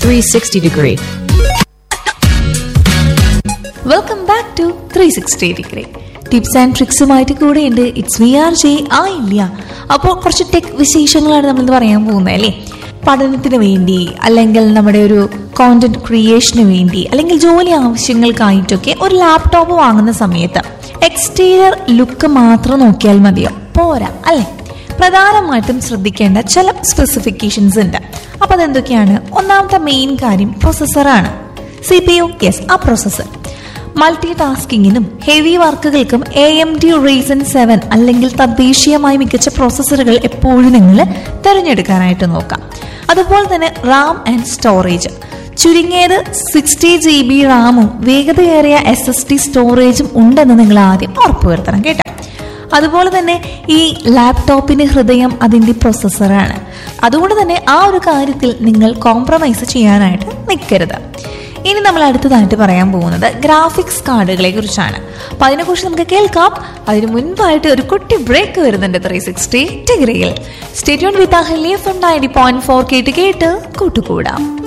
360 degree. Welcome back to three sixty degree tips and ട്രിക്സുമായിട്ട് കൂടെ ഉണ്ട് ഇറ്റ്സ് വി ആർ ജെ ആ ഇല്ല അപ്പോൾ കുറച്ച് ടെക് വിശേഷങ്ങളാണ് നമ്മളിന്ന് പറയാൻ പോകുന്നത് അല്ലേ പഠനത്തിന് വേണ്ടി അല്ലെങ്കിൽ നമ്മുടെ ഒരു കോണ്ടന്റ് ക്രിയേഷന് വേണ്ടി അല്ലെങ്കിൽ ജോലി ആവശ്യങ്ങൾക്കായിട്ടൊക്കെ ഒരു ലാപ്ടോപ്പ് വാങ്ങുന്ന സമയത്ത് എക്സ്റ്റീരിയർ ലുക്ക് മാത്രം നോക്കിയാൽ മതിയോ പോരാ അല്ലേ പ്രധാനമായിട്ടും ശ്രദ്ധിക്കേണ്ട ചില സ്പെസിഫിക്കേഷൻസ് ഉണ്ട് അപ്പൊ അതെന്തൊക്കെയാണ് ഒന്നാമത്തെ മെയിൻ കാര്യം പ്രൊസസ്സറാണ് സി പി യു യെസ് ആ പ്രൊസസ്സർ മൾട്ടി ടാസ്കിങ്ങിനും ഹെവി വർക്കുകൾക്കും A M D Ryzen seven അല്ലെങ്കിൽ തദ്ദേശീയമായി മികച്ച പ്രോസസ്സറുകൾ എപ്പോഴും നിങ്ങൾ തിരഞ്ഞെടുക്കാനായിട്ട് നോക്കാം അതുപോലെ തന്നെ റാം ആൻഡ് സ്റ്റോറേജ് ചുരുങ്ങിയത് സിക്സ്റ്റി ജി ബി റാമും വേഗതയേറിയ എസ് എസ് ടി സ്റ്റോറേജും ഉണ്ടെന്ന് നിങ്ങൾ ആദ്യം ഉറപ്പുവരുത്തണം കേട്ടോ അതുപോലെ തന്നെ ഈ ലാപ്ടോപ്പിന്റെ ഹൃദയം അതിന്റെ പ്രൊസസ്സറാണ് അതുകൊണ്ട് തന്നെ ആ ഒരു കാര്യത്തിൽ നിങ്ങൾ കോംപ്രമൈസ് ചെയ്യാനായിട്ട് നിൽക്കരുത് ഇനി നമ്മൾ അടുത്തതായിട്ട് പറയാൻ പോകുന്നത് ഗ്രാഫിക്സ് കാർഡുകളെ കുറിച്ചാണ് അപ്പൊ അതിനെക്കുറിച്ച് നമുക്ക് കേൾക്കാം അതിന് മുൻപായിട്ട് ഒരു കുട്ടി ബ്രേക്ക് വരുന്നുണ്ട് ത്രീ സിക്സ്റ്റി ഡിഗ്രിയിൽ stay tuned with Ahalya from ninety point four കേട്ട് കേട്ട് കൂട്ടുകൂടാം